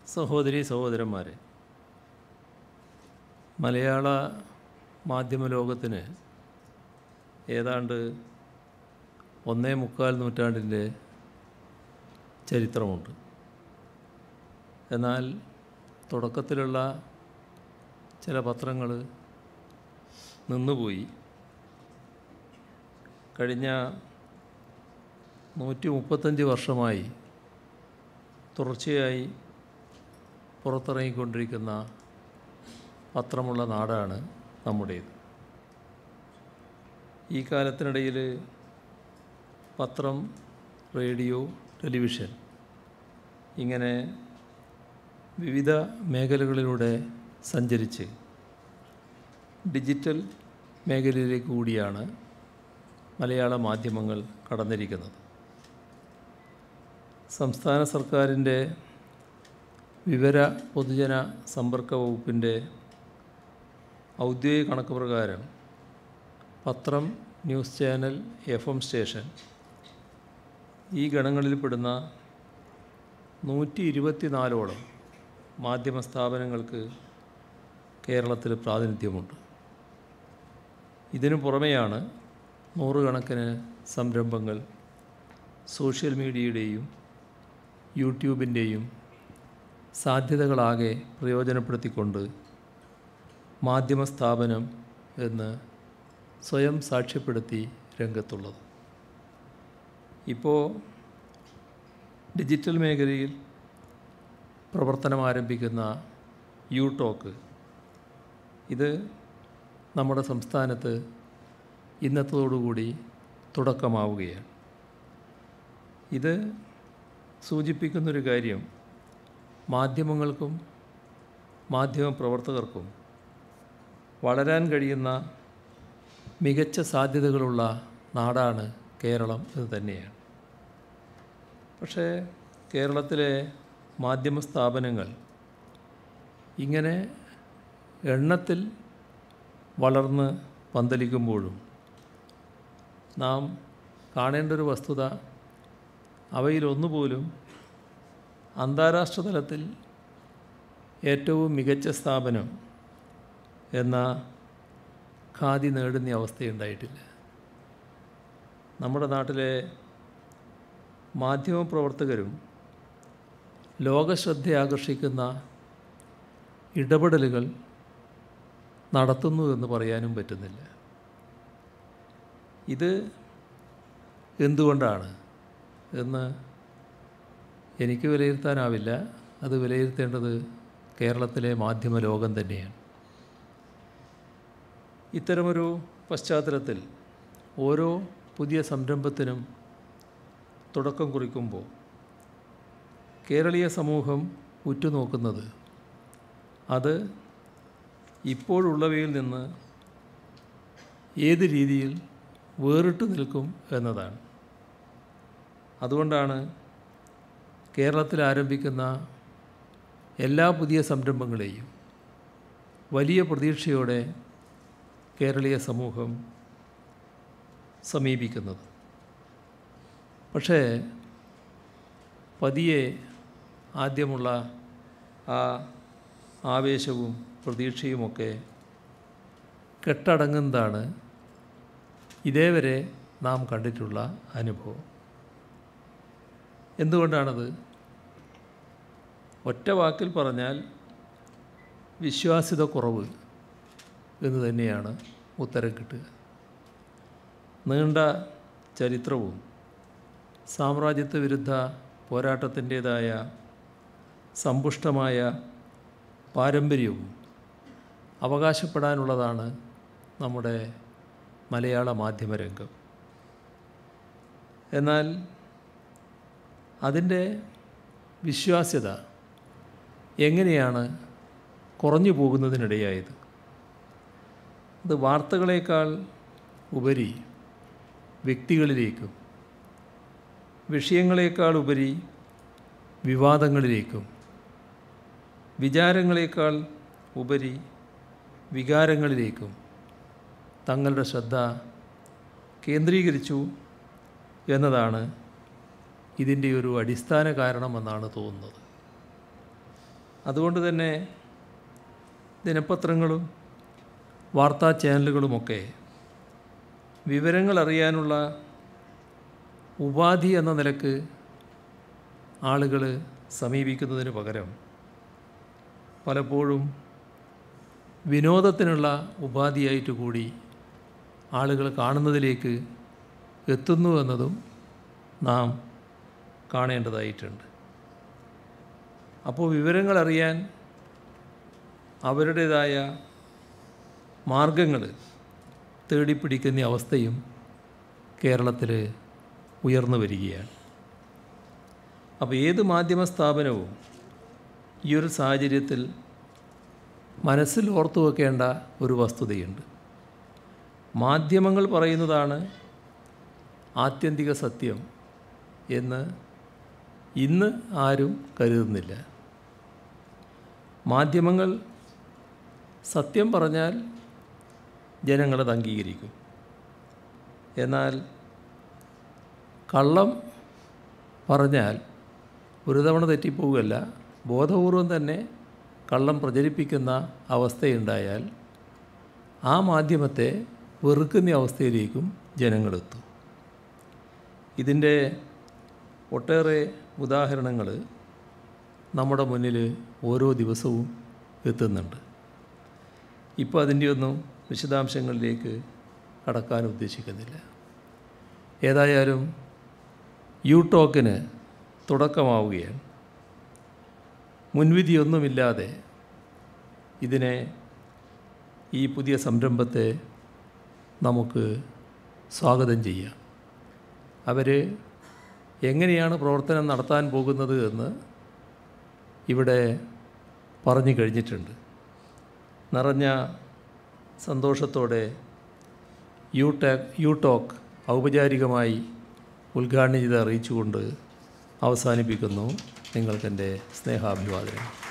സഹോദരി സഹോദരന്മാരെ മലയാള മാധ്യമ ലോകത്തിന് ഏതാണ്ട് ഒന്നേ മുക്കാൽ നൂറ്റാണ്ടിൻ്റെ ചരിത്രമുണ്ട് എന്നാൽ തുടക്കത്തിലുള്ള ചില പത്രങ്ങൾ നിന്നുപോയി കഴിഞ്ഞ നൂറ്റി മുപ്പത്തഞ്ച് വർഷമായി തുടർച്ചയായി പുറത്തിറങ്ങിക്കൊണ്ടിരിക്കുന്ന പത്രമുള്ള നാടാണ് നമ്മുടേത് ഈ കാലത്തിനിടയിൽ പത്രം റേഡിയോ ടെലിവിഷൻ ഇങ്ങനെ വിവിധ മേഖലകളിലൂടെ സഞ്ചരിച്ച് ഡിജിറ്റൽ മേഖലയിലേക്ക് കൂടിയാണ് മലയാള മാധ്യമങ്ങൾ കടന്നിരിക്കുന്നത് സംസ്ഥാന സർക്കാരിൻ്റെ വിവര പൊതുജന സമ്പർക്ക വകുപ്പിൻ്റെ ഔദ്യോഗിക കണക്ക് പ്രകാരം പത്രം ന്യൂസ് ചാനൽ എഫ് എം സ്റ്റേഷൻ ഈ ഗണങ്ങളിൽപ്പെടുന്ന നൂറ്റി ഇരുപത്തിനാലോളം മാധ്യമ സ്ഥാപനങ്ങൾക്ക് കേരളത്തിൽ പ്രാതിനിധ്യമുണ്ട് ഇതിനു പുറമെയാണ് നൂറുകണക്കിന് സംരംഭങ്ങൾ സോഷ്യൽ മീഡിയയുടെയും യൂട്യൂബിൻ്റെയും സാധ്യതകളാകെ പ്രയോജനപ്പെടുത്തിക്കൊണ്ട് മാധ്യമ സ്ഥാപനം എന്ന് സ്വയം സാക്ഷ്യപ്പെടുത്തി രംഗത്തുള്ളത് ഇപ്പോൾ ഡിജിറ്റൽ മേഖലയിൽ പ്രവർത്തനം ആരംഭിക്കുന്ന യു ടോക്ക് ഇത് നമ്മുടെ സംസ്ഥാനത്ത് ഇന്നത്തോടുകൂടി തുടക്കമാവുകയാണ് ഇത് സൂചിപ്പിക്കുന്നൊരു കാര്യം മാധ്യമങ്ങൾക്കും മാധ്യമപ്രവർത്തകർക്കും വളരാൻ കഴിയുന്ന മികച്ച സാധ്യതകളുള്ള നാടാണ് കേരളം എന്ന് തന്നെയാണ് പക്ഷേ കേരളത്തിലെ മാധ്യമ സ്ഥാപനങ്ങൾ ഇങ്ങനെ എണ്ണത്തിൽ വളർന്ന് പന്തലിക്കുമ്പോഴും നാം കാണേണ്ട ഒരു വസ്തുത അവയിലൊന്നുപോലും അന്താരാഷ്ട്ര തലത്തിൽ ഏറ്റവും മികച്ച സ്ഥാപനം എന്ന ഖാദി നേടുന്ന അവസ്ഥയുണ്ടായിട്ടില്ല നമ്മുടെ നാട്ടിലെ മാധ്യമപ്രവർത്തകരും ലോകശ്രദ്ധ ആകർഷിക്കുന്ന ഇടപെടലുകൾ നടത്തുന്നു എന്ന് പറയാനും പറ്റുന്നില്ല ഇത് എന്തുകൊണ്ടാണ് എന്ന് എനിക്ക് വിലയിരുത്താനാവില്ല അത് വിലയിരുത്തേണ്ടത് കേരളത്തിലെ മാധ്യമ ലോകം തന്നെയാണ് ഇത്തരമൊരു പശ്ചാത്തലത്തിൽ ഓരോ പുതിയ സംരംഭത്തിനും തുടക്കം കുറിക്കുമ്പോൾ കേരളീയ സമൂഹം ഉറ്റുനോക്കുന്നത് അത് ഇപ്പോഴുള്ളവയിൽ നിന്ന് ഏത് രീതിയിൽ വേറിട്ട് നിൽക്കും എന്നതാണ് അതുകൊണ്ടാണ് കേരളത്തിൽ ആരംഭിക്കുന്ന എല്ലാ പുതിയ സംരംഭങ്ങളെയും വലിയ പ്രതീക്ഷയോടെ കേരളീയ സമൂഹം സമീപിക്കുന്നത് പക്ഷേ പതിയെ ആദ്യമുള്ള ആ ആവേശവും പ്രതീക്ഷയുമൊക്കെ കെട്ടടങ്ങുന്നതാണ് ഇതേവരെ നാം കണ്ടിട്ടുള്ള അനുഭവം എന്തുകൊണ്ടാണത് ഒറ്റ വാക്കിൽ പറഞ്ഞാൽ വിശ്വാസ്യത കുറവ് എന്ന് തന്നെയാണ് ഉത്തരം കിട്ടുക നീണ്ട ചരിത്രവും സാമ്രാജ്യത്വ വിരുദ്ധ പോരാട്ടത്തിൻ്റേതായ സമ്പുഷ്ടമായ പാരമ്പര്യവും അവകാശപ്പെടാനുള്ളതാണ് നമ്മുടെ മലയാള മാധ്യമരംഗം എന്നാൽ അതിൻ്റെ വിശ്വാസ്യത എങ്ങനെയാണ് കുറഞ്ഞു പോകുന്നതിനിടയായത് അത് വാർത്തകളേക്കാൾ ഉപരി വ്യക്തികളിലേക്കും വിഷയങ്ങളേക്കാൾ ഉപരി വിവാദങ്ങളിലേക്കും വിചാരങ്ങളേക്കാൾ ഉപരി വികാരങ്ങളിലേക്കും തങ്ങളുടെ ശ്രദ്ധ കേന്ദ്രീകരിച്ചു എന്നതാണ് ഇതിൻ്റെ ഒരു അടിസ്ഥാന കാരണമെന്നാണ് തോന്നുന്നത് അതുകൊണ്ട് തന്നെ ദിനപത്രങ്ങളും വാർത്താ ചാനലുകളുമൊക്കെ വിവരങ്ങൾ അറിയാനുള്ള ഉപാധി എന്ന നിലക്ക് ആളുകൾ സമീപിക്കുന്നതിന് പകരം പലപ്പോഴും വിനോദത്തിനുള്ള ഉപാധിയായിട്ട് കൂടി ആളുകൾ കാണുന്നതിലേക്ക് എത്തുന്നു എന്നതും നാം കാണേണ്ടതായിട്ടുണ്ട് അപ്പോൾ വിവരങ്ങൾ അറിയാൻ അവരുടേതായ മാർഗങ്ങൾ തേടിപ്പിടിക്കുന്ന അവസ്ഥയും കേരളത്തിൽ ഉയർന്നു വരികയാണ് അപ്പോൾ ഏത് മാധ്യമ സ്ഥാപനവും ഈ ഒരു സാഹചര്യത്തിൽ മനസ്സിൽ ഓർത്തു വെക്കേണ്ട ഒരു വസ്തുതയുണ്ട് മാധ്യമങ്ങൾ പറയുന്നതാണ് ആത്യന്തിക സത്യം എന്ന് ഇന്ന് ആരും കരുതുന്നില്ല മാധ്യമങ്ങൾ സത്യം പറഞ്ഞാൽ ജനങ്ങളത് അംഗീകരിക്കും എന്നാൽ കള്ളം പറഞ്ഞാൽ ഒരു തവണ തെറ്റിപ്പോവുകയല്ല ബോധപൂർവം തന്നെ കള്ളം പ്രചരിപ്പിക്കുന്ന അവസ്ഥയുണ്ടായാൽ ആ മാധ്യമത്തെ വെറുക്കുന്ന അവസ്ഥയിലേക്കും ജനങ്ങളെത്തും ഇതിൻ്റെ ഒട്ടേറെ ഉദാഹരണങ്ങൾ നമ്മുടെ മുന്നിൽ ഓരോ ദിവസവും എത്തുന്നുണ്ട് ഇപ്പോൾ അതിൻ്റെയൊന്നും വിശദാംശങ്ങളിലേക്ക് കടക്കാൻ ഉദ്ദേശിക്കുന്നില്ല ഏതായാലും യു ടോക്കിന് തുടക്കമാവുകയാണ് മുൻവിധിയൊന്നുമില്ലാതെ ഇതിനെ ഈ പുതിയ സംരംഭത്തെ നമുക്ക് സ്വാഗതം ചെയ്യാം അവർ എങ്ങനെയാണ് പ്രവർത്തനം നടത്താൻ പോകുന്നത് എന്ന് ഇവിടെ പറഞ്ഞു കഴിഞ്ഞിട്ടുണ്ട് നിറഞ്ഞ സന്തോഷത്തോടെ യു ടാക് യു ടോക്ക് ഔപചാരികമായി ഉദ്ഘാടനം ചെയ്ത് അറിയിച്ചുകൊണ്ട് അവസാനിപ്പിക്കുന്നു നിങ്ങൾക്കെൻ്റെ സ്നേഹാഭിവാദനം